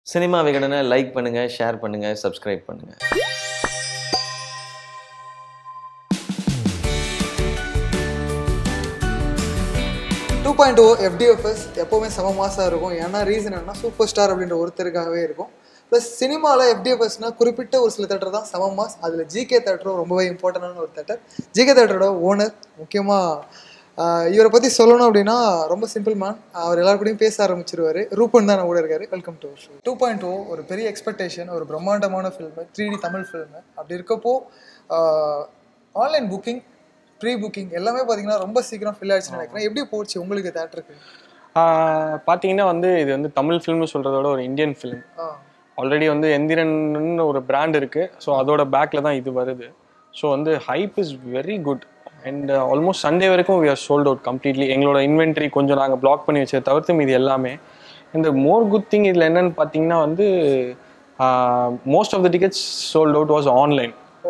Cinema விகடனை like பண்ணுங்கள் share பண்ணுங்கள் சப்ஸ்கிரைப் பண்ணுங்கள் டூ பாயிண்ட் ஓ எஃப்டிஎஃப்எஸ் எப்போவுமே செம மாசாக இருக்கும் ஏன்னா ரீசன் என்னன்னா சூப்பர் ஸ்டார் அப்படின்ற ஒருத்தருக்காகவே இருக்கும் ப்ளஸ் சினிமாவில் எஃப்டிஎஃப்எஸ்னா குறிப்பிட்ட ஒரு சில தேட்டர் தான் செம மாஸ் அதில் ஜிகே தேட்டரும் ரொம்பவே இம்பார்ட்டண்டான ஒரு தேட்டர் ஜிகே தேட்டரோட ஓனர் முக்கியமாக இவரை பற்றி சொல்லணும் அப்படின்னா ரொம்ப சிம்பிள் மேன் அவர் எல்லார் கூடயும் பேச ஆரம்பிச்சிருவாரு ரூபன் தான் கூட இருக்காரு welcome to show two point O ஒரு பெரிய எக்ஸ்பெக்டேஷன் ஒரு பிரம்மாண்டமான film three D Tamil film அப்படி இருக்கப்போ ஆன்லைன் புக்கிங் ப்ரீ புக்கிங் எல்லாமே பார்த்தீங்கன்னா ரொம்ப சீக்கிரம் ஃபில் ஆயிடுச்சுன்னு நினைக்கிறேன் எப்படி போச்சு உங்களுக்கு தேட்டருக்கு ஆஹ் பாத்தீங்கன்னா வந்து இது வந்து தமிழ் ஃபிலிம்னு சொல்கிறத விட ஒரு இந்தியன் ஃபிலிம் ஆ ஆல்ரெடி வந்து எந்திரன் ஒரு பிராண்ட் இருக்குது ஸோ அதோட பேக்கில் தான் இது வருது ஸோ வந்து hype is very good and almost Sunday வரைக்கும் we are sold out completely எங்களோட இன்வென்ட்ரி கொஞ்சம் நாங்கள் பிளாக் பண்ணி வச்சதை தவிர்த்து மீது எல்லாமே இந்த மோர் குட் திங் இதில் என்னன்னு பார்த்தீங்கன்னா வந்து most of the tickets sold out was online oh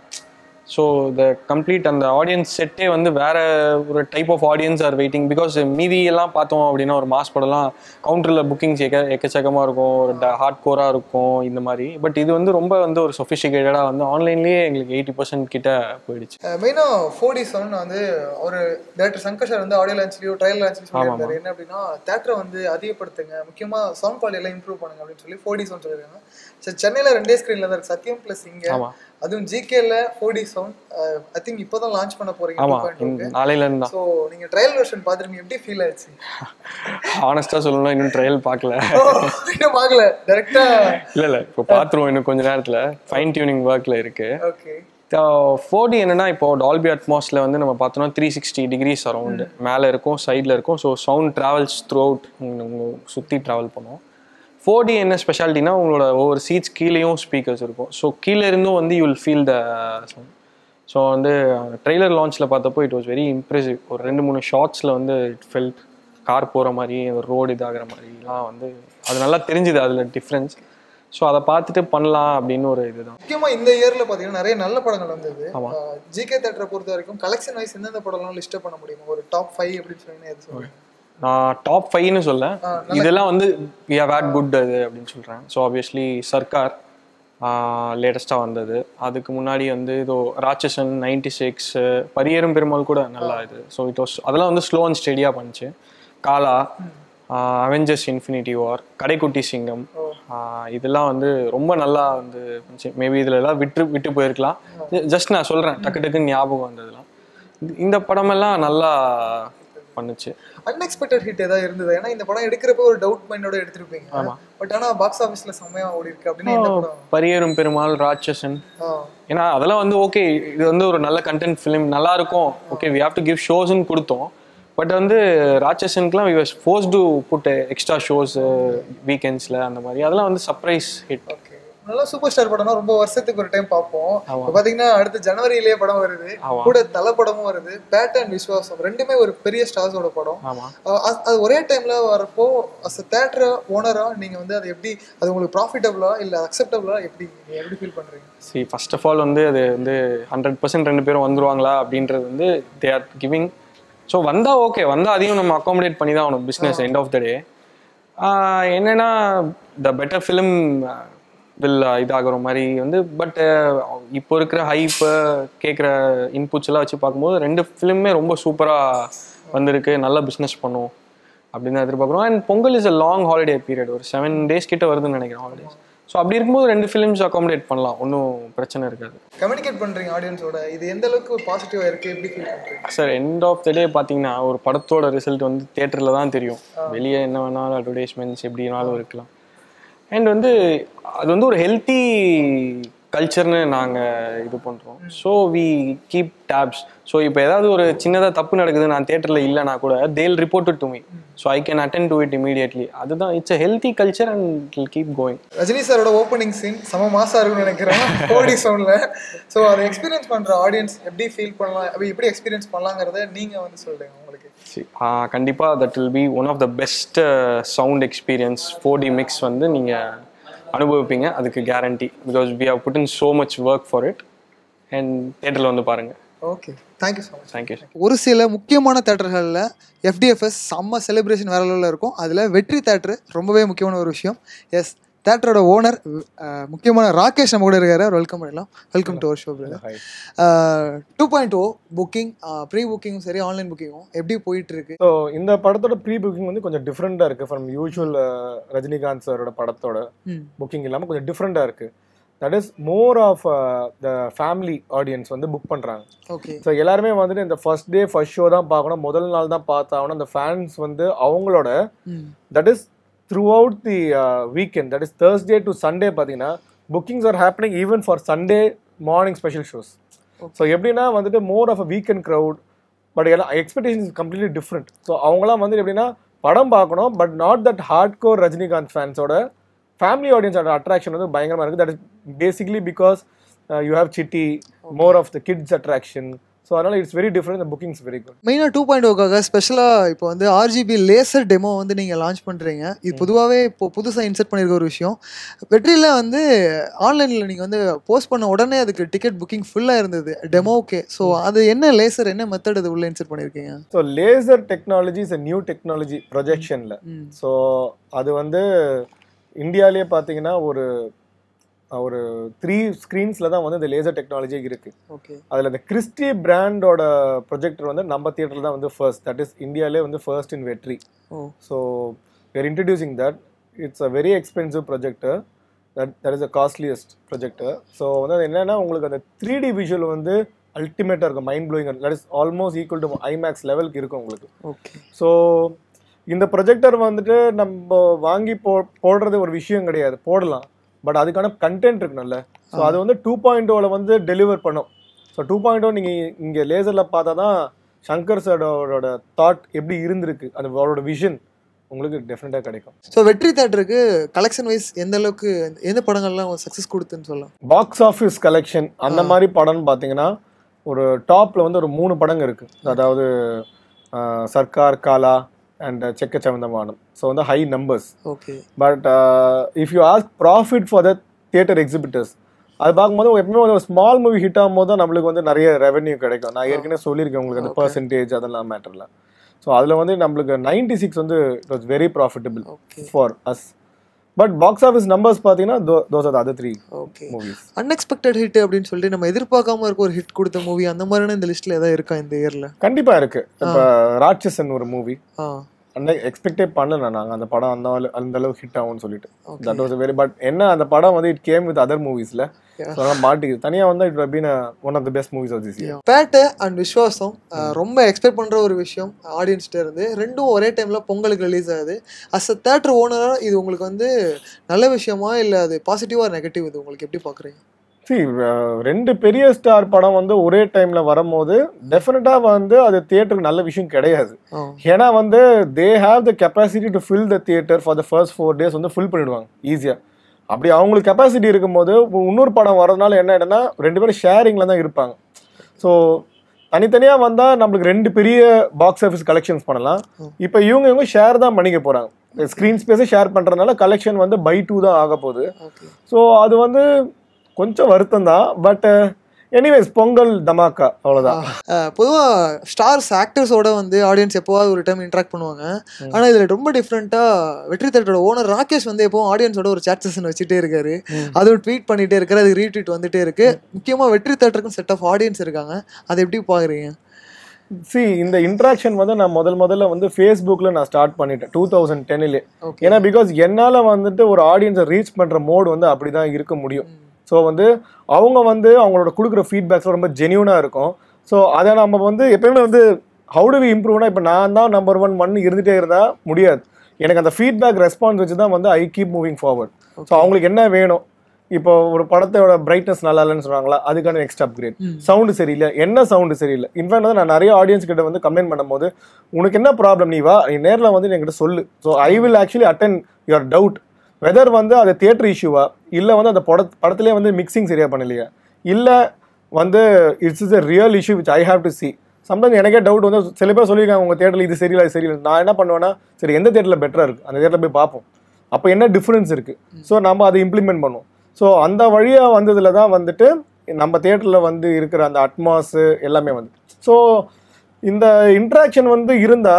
so the complete அந்த ஆடியன்ஸ் செட்டே வந்து வேற ஒரு type of audience are waiting because மீதி எல்லாம் பார்த்தோம் அப்படின்னா ஒரு மாஸ் படம்லாம் கவுண்டரில் புக்கிங்ஸ் எக்க எக்கச்சக்கமாக இருக்கும் ஒரு ஹார்ட் கோராக இருக்கும் இந்த மாதிரி பட் இது வந்து ரொம்ப வந்து ஒரு சொஃபிஸ்டிகேட்டடாக வந்து ஆன்லைன்லேயே எங்களுக்கு எயிட்டி பர்சன்ட் கிட்ட போயிடுச்சு மெயினாக ஃபோர்டி செவன் வந்து ஒரு டேரக்டர் சங்கர் சார் வந்து ஆடியோ லான்ச்லயோ ட்ரையல் லான்ச்லயோ சொல்லியிருந்தாரு என்ன அப்படின்னா தேட்டரை வந்து அதிகப்படுத்துங்க முக்கியமாக சவுண்ட் குவாலிட்டி எல்லாம் இம்ப்ரூவ் பண்ணுங்க அப்படின்னு சொல்லி ஃபோர்டி செவன் சொல்லியிருக்காங்க சரி சென்னையில் ரெண்டே ஸ்க்ரீனில் தான் இருக்கு சத்யம் ப்ளஸ் இங்கே ஆமா. அதுவும் ஜிகேல ஃபோர்டி செவன் ஐ திங்க் இப்போ தான் லான்ச் பண்ண போறீங்க ஆமாம் நாளையிலேருந்து தான் ஸோ நீங்கள் ட்ரையல் வெர்ஷன் பார்த்துருங்க எப்படி ஃபீல் ஆச்சு ஆனஸ்ட்டாக சொல்லணும்னா இன்னும் ட்ரையல் பார்க்கல ஓ, இன்னும் பார்க்கல டேரெக்டாக இல்லை இல்லை இப்போ பார்த்துருவோம் இன்னும் கொஞ்ச நேரத்தில் ஃபைன் டியூனிங் ஒர்க்கில் இருக்குது ஓகே ஃபோர்டி என்னன்னா இப்போ டால்பி அட்மாஸ்ல வந்து நம்ம பார்த்தோம்னா த்ரீ சிக்ஸ்டி டிகிரிஸ் அரௌண்டு மேலே இருக்கும் சைடில் இருக்கும் so sound travels throughout சுற்றி ட்ராவல் பண்ணும் ஃபோர்டி என்ன ஸ்பெஷாலிட்டினா உங்களோட ஒவ்வொரு சீட்ஸ் கீழேயும் ஸ்பீக்கர்ஸ் இருக்கும் ஸோ கீழே இருந்தும் வந்து you will feel the sound so வந்து ட்ரெய்லர் லான்ச்சில் பார்த்தப்போ இட் வாஸ் வெரி இம்ப்ரெசிவ் ஒரு ரெண்டு மூணு ஷார்ட்ஸில் வந்து இட் ஃபெல்ட் கார் போகிற மாதிரி ஒரு ரோடு இதாகிற மாதிரிலாம் வந்து அது நல்லா தெரிஞ்சுது அதில் டிஃப்ரென்ஸ் ஸோ அதை பார்த்துட்டு பண்ணலாம் அப்படின்னு ஒரு இதுதான் முக்கியமா இந்த இயர்ல பாத்தீங்கன்னா நிறைய நல்ல படங்கள் வந்தது ஆமா. ஜிகே தேட்டரை பொறுத்த வரைக்கும் கலெக்ஷன் வைஸ் எந்தெந்த படம்லாம் லிஸ்ட் பண்ண முடியுமா ஒரு டாப் ஃபைவ் அப்படின்னு சொன்னீங்கன்னா எது சொல்லுங்க நான் டாப் ஃபைவ்னு சொல்ல இதெல்லாம் வந்து வி ஹவ் ஹேட் குட் அது அப்படின்னு சொல்கிறேன் ஸோ ஆப்வியஸ்லி சர்க்கார் லேட்டஸ்ட்டாக வந்தது அதுக்கு முன்னாடி வந்து இதோ ராட்சசன் நைன்டி சிக்ஸ் பரியரும் பெருமாள் கூட நல்லா இது ஸோ இட் வாஸ் அதெல்லாம் வந்து ஸ்லோ அண்ட் ஸ்டெடியாக பண்ணுச்சு காலா அவெஞ்சர்ஸ் இன்ஃபினிட்டி வார் கடைக்குட்டி சிங்கம் ஆஹ் இதெல்லாம் வந்து ரொம்ப நல்லா வந்து மேபி இதில் எல்லாம் விட்டு விட்டு போயிருக்கலாம் ஜஸ்ட் நான் சொல்கிறேன் டக்கு டக்குன்னு ஞாபகம் வந்ததுலாம் இந்த- இந்த படமெல்லாம் நல்லா பண்ணுச்சு அன்எக்ஸ்பெக்டட் ஹிட் ஏதாவது இருந்தது ஏன்னா இந்த படம் எடுக்கிறப்ப ஒரு டவுட் மைண்டோட எடுத்திருப்பீங்க பட் ஆனா பாக்ஸ் ஆஃபீஸ்ல செம்மையா ஓடி இருக்கு அப்படின்னு இந்த படம் பரியரும் பெருமாள் ராட்சசன் ஆ, ஏன்னா அதெல்லாம் வந்து ஓகே இது வந்து ஒரு நல்ல கண்டென்ட் ஃபிலிம் நல்லா இருக்கும் okay we have to give ஷோஸ்ன்னு கொடுத்தோம் பட் வந்து ராட்சசனுக்குலாம் we was force to put extra shows வீக்கெண்ட்ஸில் அந்த மாதிரி அதெல்லாம் வந்து சர்ப்ரைஸ் ஹிட் ஓகே நல்லா சூப்பர் ஸ்டார் படம்னா ரொம்ப வருஷத்துக்கு ஒரு டைம் பார்ப்போம் இப்போ பாத்தீங்கன்னா அடுத்து ஜனவரியிலேயே படம் வருது ஆமா. கூட தல படமும் வருது பேட் அண்ட் விஸ்வாசம் ரெண்டுமே ஒரு பெரிய ஸ்டார்ஸோட படம் ஆமாம் அஹ் அது- அது ஒரே டைம்ல வரப்போ அஸ் அ தேட்டர் ஓனரா நீங்க வந்து அது எப்படி அது உங்களுக்கு ப்ராஃபிட்டபிளா இல்ல அக்செப்டபிளா எப்படி நீங்க எப்படி ஃபீல் பண்றீங்க சி ஃபர்ஸ்ட் ஆஃப் ஆல் வந்து அது வந்து ஹண்ட்ரட் பர்சன்ட் ரெண்டு பேரும் வந்துருவாங்களா அப்படின்றது வந்து தே ஆர் கிவிங் ஸோ வந்தால் ஓகே வந்தால் அதையும் நம்ம அகாமடேட் பண்ணி தான் ஆகணும் business end of the day என்னன்னா த பெட்டர் ஃபிலிம் வில் இதாகிற மாதிரி வந்து பட் இப்போ இருக்கிற ஹைப்பு கேட்குற இன்புட்ஸ் எல்லாம் வச்சு பார்க்கும்போது ரெண்டு ஃபிலிமே ரொம்ப சூப்பராக வந்திருக்கு நல்லா பிஸ்னஸ் பண்ணும் அப்படின்னு தான் எதிர்பார்க்குறோம் and Pongal is a long holiday period ஒரு செவன் டேஸ் கிட்ட வருதுன்னு நினைக்கிறேன் ஹாலிடேஸ் ஸோ அப்படி இருக்கும்போது ரெண்டு ஃபிலிம்ஸ் அகாமடேட் பண்ணலாம் ஒன்றும் பிரச்சனை இருக்காது கம்யூனிகேட் பண்றீங்க ஆடியன்ஸோட இது எந்த அளவுக்கு பாசிட்டிவா இருக்கு எப்படி ஃபீல் பண்றீங்க sir end of the day பார்த்தீங்கன்னா ஒரு படத்தோட ரிசல்ட் வந்து தேட்டரில் தான் தெரியும் வெளியே என்ன வேணாலும் அட்வர்டைஸ்மெண்ட்ஸ் எப்படி வேணாலும் இருக்கலாம் அண்ட் வந்து அது வந்து ஒரு ஹெல்த்தி கல்ச்சர்னு நாங்கள் இது பண்ணுறோம் so we keep tabs so இப்போ ஏதாவது ஒரு சின்னதாக தப்பு நடக்குது நான் தேட்டரில் இல்லைனா கூட they'll report to me so I can attend to it immediately அதுதான் it's a healthy culture and I'll keep going Rajini சாரோட ஓப்பனிங் சீன் செம மாசா இருக்கும்னு நினைக்கிறேன் கோடி சவுண்ட்ல ஸோ அதை எக்ஸ்பீரியன்ஸ் பண்ற ஆடியன்ஸ் எப்படி ஃபீல் பண்ணலாம் அப்படி எப்படி எக்ஸ்பீரியன்ஸ் பண்ணலாங்கிறத நீங்க வந்து சொல்றீங்க உங்களுக்கு கண்டிப்பாக that will be one of the best sound experience four D mix வந்து நீங்கள் அனுபவிப்பீங்க அதுக்கு guarantee because we have put in so much work for it and தேட்டரில் வந்து பாருங்கள் okay thank you so much thank you ஒரு சில முக்கியமான தேட்டர்களில் எஃப்டிஎஃப்எஸ் செம்ம செலிப்ரேஷன் வேற லெவலில் இருக்கும் அதில் வெற்றி தேட்டர் ரொம்பவே முக்கியமான ஒரு விஷயம் எஸ் தேட்டரோட ஓனர் முக்கியமான ராகேஷ் நம்ம கூட இருக்காரு வெல்கம் பண்ணிடலாம் welcome to our show brother two point O booking pre புக்கிங்கும் சரி ஆன்லைன் புக்கிங்கும் எப்படி போயிட்டு இருக்கு ஸோ இந்த படத்தோட ப்ரீ புக்கிங் வந்து கொஞ்சம் டிஃப்ரெண்ட்டாக இருக்குது ஃப்ரம் யூஷுவல் ரஜினிகாந்த் சாரோட படத்தோட ம் புக்கிங் இல்லாமல் கொஞ்சம் டிஃப்ரெண்ட்டாக இருக்குது that is more of the family audience வந்து புக் பண்ணுறாங்க ஓகே ஸோ எல்லாருமே வந்துட்டு இந்த ஃபர்ஸ்ட் டே ஃபர்ஸ்ட் ஷோ தான் பார்க்கணும் முதல் நாள் தான் பார்த்தாகணும் அந்த ஃபேன்ஸ் வந்து அவங்களோட ம் that is throughout the weekend that is Thursday to Sunday பார்த்தீங்கன்னா bookings are happening even for Sunday morning special shows so எப்படின்னா வந்துட்டு more of a weekend crowd but எல்லாம் எக்ஸ்பெக்டேஷன் கம்ப்ளீட்லி டிஃப்ரெண்ட் ஸோ அவங்களாம் வந்து எப்படின்னா படம் பார்க்கணும் but not that hard core Rajinikanth ஃபேன்ஸோட ஃபேமிலி ஆடியன்ஸோட அட்ராக்ஷன் வந்து பயங்கரமாக இருக்குது that is basically because you have Chitti more of the kids attraction so அதனால் இட்ஸ் வெரி டிஃப்ரெண்ட் இந்த புக்கிங்ஸ் வெரி குட் மெயினாக டூ பாயிண்ட் ஓக்காக ஸ்பெஷலாக இப்போ வந்து ஆர்ஜிபி லேசர் டெமோ வந்து நீங்கள் லான்ச் பண்ணுறீங்க இது பொதுவாகவே இப்போ புதுசாக இன்சர்ட் பண்ணியிருக்க ஒரு விஷயம் வெற்றியில் வந்து ஆன்லைனில் நீங்கள் வந்து போஸ்ட் பண்ண உடனே அதுக்கு டிக்கெட் புக்கிங் ஃபுல்லாக இருந்தது டெமோக்கே ஸோ அது என்ன லேசர் என்ன மெத்தட் அது உள்ளே இன்சர்ட் பண்ணியிருக்கீங்க so laser technology is a new technology ப்ரொஜெக்ஷனில் ம் ஸோ அது வந்து இந்தியாவிலே பார்த்தீங்கன்னா ஒரு ஒரு த்ரீ ஸ்க்ரீன்ஸில் தான் வந்து இந்த லேசர் டெக்னாலஜி இருக்குது ஓகே அதில் இந்த கிறிஸ்டி பிராண்டோட ப்ரொஜெக்டர் வந்து நம்ம தியேட்டரில் தான் வந்து ஃபர்ஸ்ட் தட் இஸ் இந்தியாவிலே வந்து ஃபர்ஸ்ட் இன் வெற்றி ஓ so we're introducing that it's a very expensive projector that that is a costliest projector so வந்து அது என்னன்னா உங்களுக்கு அந்த த்ரீ டி விஷுவல் வந்து அல்டிமேட்டாக இருக்கும் mind blowing that is almost equal to IMAX லெவலுக்கு இருக்கும் உங்களுக்கு ஓகே ஸோ இந்த ப்ரொஜெக்டர் வந்துட்டு நம்ம வாங்கி போ போடுறது ஒரு விஷயம் கிடையாது போடலாம் பட் அதுக்கான கண்டென்ட் இருக்குல்ல ஸோ அது வந்து டூ பாயிண்ட் ஓவில் வந்து டெலிவர் பண்ணும் ஸோ டூ பாயிண்ட் ஓ நீங்கள் இங்கே லேசரில் பார்த்தா தான் சங்கர் சாரோட தாட் எப்படி இருந்திருக்கு அந்த அவரோட விஷன் உங்களுக்கு டெஃபினட்டாக கிடைக்கும் ஸோ வெற்றி தேட்டருக்கு கலெக்ஷன் வைஸ் எந்த அளவுக்கு எந்த படங்கள்லாம் சக்ஸஸ் கொடுத்துன்னு சொல்லலாம் பாக்ஸ் ஆஃபீஸ் கலெக்ஷன் அந்த மாதிரி படம்னு பார்த்தீங்கன்னா ஒரு டாப்பில் வந்து ஒரு மூணு படங்க இருக்குது அதாவது ஆஹ், சர்க்கார் காலா அண்ட் செக்க சவந்தமானம் ஸோ வந்து high numbers okay but if you ask profit for the theatre exhibitors அது பார்க்கும்போது எப்பவுமே ஒரு ஸ்மால் மூவி ஹிட் ஆகும்போது தான் நம்மளுக்கு வந்து நிறைய ரெவென்யூ கிடைக்கும் நான் ஏற்கனவே சொல்லியிருக்கேன் உங்களுக்கு அந்த Okay. பர்சன்டேஜ் அதெல்லாம் மேட்டரில் ஸோ அதில் வந்து நம்மளுக்கு நைன்டி சிக்ஸ் வந்து it was very profitable okay for us but box office numbers பார்த்தீங்கன்னா those are other three okay movies unexpected hit அப்படின்னு சொல்லிட்டு நம்ம எதிர்பார்க்காம இருக்க ஒரு ஹிட் கொடுத்த மூவி அந்த மாதிரியான இந்த லிஸ்ட்ல ஏதாவது இருக்கா இந்த இயர்ல கண்டிப்பாக இருக்கு இப்போ ராட்சசன் ஒரு மூவி ஆ அந்த எக்ஸ்பெக்டே பண்ணல நாங்கள் அந்த படம் அந்த அளவு- அந்த அளவுக்கு ஹிட் ஆகும்னு சொல்லிட்டு Okay. That was very but என்ன அந்த படம் வந்து இட் கேம் வித் அதர் மூவிஸில் Yeah. ஸோ அதெல்லாம் மாட்டிக்குது தனியாக வந்து it been one of the best movies of this year Petta and Viswasam அஹ், ரொம்ப எக்ஸ்பெக்ட் பண்ற ஒரு விஷயம் ஆடியன்ஸ்கிட்ட இருந்து ரெண்டும் ஒரே டைம்ல பொங்கலுக்கு ரிலீஸ் ஆகுது அஸ் அ தேட்டர் ஓனரா இது உங்களுக்கு வந்து நல்ல விஷயமா இல்ல அது பாசிட்டிவா நெகட்டிவ் இது உங்களுக்கு எப்படி பாக்குறீங்க see uh, ரெண்டு பெரிய ஸ்டார் படம் வந்து ஒரே டைம்ல வரும்போது டெஃபினட்டா வந்து அது தியேட்டருக்கு நல்ல விஷயம் கிடையாது ஆ ஏன்னா வந்து they have the capacity to fill the theatre for the first four days வந்து ஃபில் பண்ணிடுவாங்க ஈஸியாக அப்படி அவங்களுக்கு கெப்பாசிட்டி இருக்கும்போது இப்ப இன்னொரு படம் வரதுனால என்ன ஆயிடும்னா ரெண்டு பேரும் ஷேரிங்கில் தான் இருப்பாங்க ஸோ தனித்தனியாக வந்தால் நம்மளுக்கு ரெண்டு பெரிய பாக்ஸ் ஆஃபீஸ் கலெக்ஷன்ஸ் பண்ணலாம் இப்போ இவங்க இவங்க ஷேர் தான் பண்ணிக்க போகிறாங்க ஸ்க்ரீன் ஸ்பேஸை ஷேர் பண்ணுறதுனால கலெக்ஷன் வந்து பை டூ தான் ஆக போகுது ஓகே ஸோ அது வந்து கொஞ்சம் வருத்தம் தான் பட் எனிவேஸ் பொங்கல் தமாக்கா அவ்வளோதான் பொதுவாக ஸ்டார்ஸ் ஆக்டர்ஸோட வந்து ஆடியன்ஸ் எப்போவாவது ஒரு டைம் இன்ட்ராக்ட் பண்ணுவாங்க ஆனால் இதில் ரொம்ப டிஃப்ரெண்ட்டாக வெற்றி தேட்டரோட ஓனர் ராகேஷ் வந்து எப்பவும் ஆடியன்ஸோட ஒரு chat session வச்சுட்டே இருக்காரு அதுவும் ட்வீட் பண்ணிட்டே இருக்காரு அது ரீட்வீட் வந்துட்டே இருக்கு முக்கியமாக வெற்றி தேட்டருக்கும் செட் ஆஃப் ஆடியன்ஸ் இருக்காங்க அதை எப்படி பார்க்குறீங்க சி இந்த இன்ட்ராக்ஷன் வந்து நான் முதல் முதல்ல வந்து ஃபேஸ்புக்கில் நான் ஸ்டார்ட் பண்ணிட்டேன் டூ தௌசண்ட் டென்னிலே ஓகே ஏன்னா பிகாஸ் என்னால் வந்துட்டு ஒரு ஆடியன்ஸை ரீச் பண்ணுற மோட் வந்து அப்படி தான் இருக்க முடியும் ஸோ வந்து அவங்க வந்து அவங்களோட கொடுக்குற ஃபீட்பேக்ஸ் ரொம்ப ஜென்யூனாக இருக்கும் ஸோ அதை நம்ம வந்து எப்பயுமே வந்து ஹவு டு வி இம்ப்ரூவ்னா இப்போ நான் தான் நம்பர் ஒன் ஒன் இருந்துகிட்டே இருந்தால் முடியாது எனக்கு அந்த ஃபீட்பேக் ரெஸ்பான்ஸ் வச்சு தான் வந்து I keep moving forward so அவங்களுக்கு என்ன வேணும் இப்போ ஒரு படத்தோட பிரைட்னஸ் நல்லா இல்லைன்னு சொல்றாங்களா அதுக்கான நெக்ஸ்ட் அப்கிரேட் சவுண்டு சரியில்லை என்ன சவுண்டு சரியில்லை இன்ஃபேக்ட் வந்து நான் நிறைய ஆடியன்ஸ் கிட்ட வந்து கம்ப்ளைண்ட் பண்ணும்போது உனக்கு என்ன ப்ராப்ளம் நீ வா நீ நேரில் வந்து என்கிட்ட சொல்லு so I will actually attend your doubt whether வந்து அது தியேட்டர் இஷ்யூவா இல்லை வந்து அந்த பட படத்திலே வந்து மிக்சிங் சரியா பண்ணலையா இல்லை வந்து it's is a real issue which I have to see sometimes எனக்கே டவுட் வந்து சில பேர் சொல்லியிருக்காங்க உங்கள் தேட்டரில் இது சரியில்லை இது சரியில்லை நான் என்ன பண்ணுவேன்னா சரி எந்த தேட்டரில் பெட்டராக இருக்குது அந்த தேட்டரில் போய் பார்ப்போம் அப்போ என்ன டிஃப்ரென்ஸ் இருக்குது ஸோ நம்ம அதை இம்ப்ளிமெண்ட் பண்ணுவோம் ஸோ அந்த வழியாக வந்ததுல தான் வந்துட்டு நம்ம தேட்டரில் வந்து இருக்கிற அந்த அட்மாஸு எல்லாமே வந்து ஸோ இந்த இன்ட்ராக்ஷன் வந்து இருந்தால்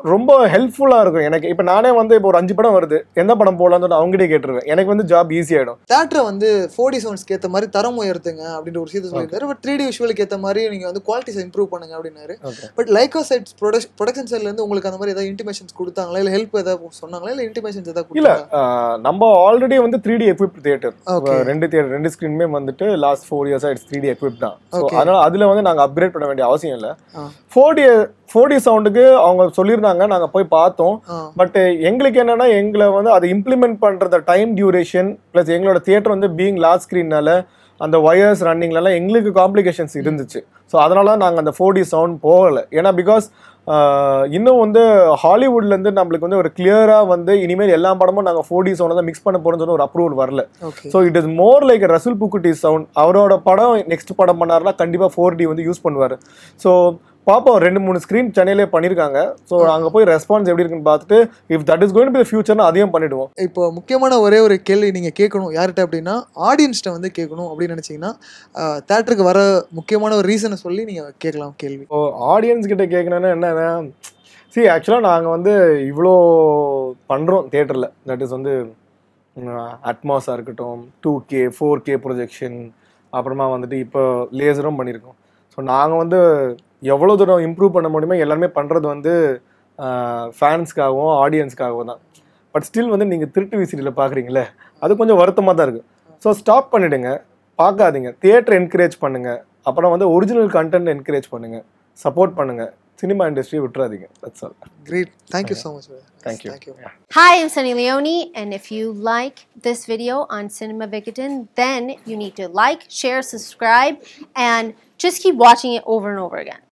ரொம்ப ஹெல்ப்ஃபுல்லா இருக்கும் எனக்கு இப்போ நானே வந்து இப்போ ஒரு அஞ்சு படம் வருது எந்த படம் போடலாம்னு சொல்லிட்டு அவங்ககிட்டே கேட்டுருவேன் எனக்கு வந்து ஜாப் ஈஸி ஆயிடும் தேட்டரை வந்து ஃபோர் டி சவுண்ட்ஸ்க்கு ஏற்ற மாதிரி தரம் உயர்த்துங்க அப்படின்ற ஒரு விஷயத்தை சொல்லியிருந்தாரு பட் த்ரீ டி விஷுவலுக்கு ஏற்ற மாதிரி நீங்கள் வந்து குவாலிட்டிஸ் இம்ப்ரூவ் பண்ணுங்க அப்படின்னாரு Okay. But Lyca sides production production சைட்லேருந்து உங்களுக்கு அந்த மாதிரி ஏதாவது இன்டிமேஷன்ஸ் கொடுத்தாங்களா இல்லை ஹெல்ப் ஏதாவது சொன்னாங்களா இல்லை இன்டிமேஷன்ஸ் ஏதாவது இல்ல கொடுத்தாங்களா ஆஹ் நம்ம ஆல்ரெடி வந்து three D equip theatre Okay. ரெண்டு தியேட்டர் ரெண்டு ஸ்க்ரீனுமே வந்துட்டு லாஸ்ட் ஃபோர் இயர்ஸா இட்ஸ் த்ரீ டி எக்விப் தான் ஸோ Okay. அதனால அதுல வந்து நாங்க அப்கிரேட் பண்ண வேண்டிய அவசியம் இல்லை ஆ. ஃபோர் டி ஃபோர் டி சவுண்டுக்கு அவங்க சொல்லியிருந்தாங்க நாங்க போய் பார்த்தோம் ஆ பட் எங்களுக்கு என்னன்னா எங்களை வந்து அதை இம்ப்ளிமெண்ட் பண்றத டைம் டியூரேஷன் ப்ளஸ் எங்களோட தியேட்டர் வந்து பீங் லாஸ்ட் ஸ்க்ரீன்னால அந்த ஒயர்ஸ் ரன்னிங்லலாம் எங்களுக்கு காம்ப்ளிகேஷன்ஸ் இருந்துச்சு ஸோ அதனால நாங்கள் அந்த ஃபோர் டி சவுண்ட் போகலை ஏன்னா பிகாஸ் இன்னும் வந்து ஹாலிவுட்லேருந்து நம்மளுக்கு வந்து ஒரு கிளியராக வந்து இனிமேல் எல்லா படமும் நாங்கள் ஃபோர் டி சவுண்டை தான் மிக்ஸ் பண்ண போகிறோம்னு சொல்லி ஒரு அப்ரூவல் வரல okay so it is more like Rasool Pookutty sound அவரோட படம் நெக்ஸ்ட் படம் பண்ணாருன்னா கண்டிப்பாக ஃபோர் டி வந்து யூஸ் பண்ணுவார் ஸோ பார்ப்போம் ரெண்டு மூணு ஸ்க்ரீன் சென்னையிலே பண்ணியிருக்காங்க ஸோ அங்கே போய் ரெஸ்பான்ஸ் எப்படி இருக்குன்னு பார்த்துட்டு if that is going be ஃபியூச்சர்னா அதையும் பண்ணிடுவோம் இப்போ முக்கியமான ஒரே ஒரு கேள்வி நீங்கள் கேட்கணும் யார்கிட்ட அப்படின்னா ஆடியன்ஸ்கிட்ட வந்து கேட்கணும் அப்படின்னு நினச்சிங்கன்னா தேட்டருக்கு வர முக்கியமான ஒரு ரீசனை சொல்லி நீங்கள் கேட்கலாம் கேள்வி இப்போ ஆடியன்ஸ் கிட்ட கேட்கணும்னா என்னன்னா சி ஆக்சுவலாக நாங்கள் வந்து இவ்வளோ பண்ணுறோம் தேட்டரில் தட் இஸ் வந்து அட்மாஸாக இருக்கட்டும் two K four K projection அப்புறமா வந்துட்டு இப்போ லேசரும் பண்ணியிருக்கோம் ஸோ நாங்கள் வந்து எவ்வளோ தூரம் இம்ப்ரூவ் பண்ண முடியுமோ எல்லாருமே பண்ணுறது வந்து ஃபேன்ஸ்க்காகவும் ஆடியன்ஸ்க்காகவும் தான் பட் ஸ்டில் வந்து நீங்கள் திருட்டு விசிறியில் பார்க்குறீங்களே அது கொஞ்சம் வருத்தமாக தான் இருக்குது ஸோ ஸ்டாப் பண்ணிவிடுங்க பார்க்காதீங்க தியேட்டர் என்கரேஜ் பண்ணுங்கள் அப்புறம் வந்து ஒரிஜினல் கண்டென்ட் என்கரேஜ் பண்ணுங்கள் சப்போர்ட் பண்ணுங்கள் சினிமா இண்டஸ்ட்ரியை விட்டுறாதீங்க that's all great thank you so much thank you thank you Hi, I'm Sunny Leone, and if you like this video on Cinema Vicodin, then you need to like, share, subscribe, and just keep watching it over and over again.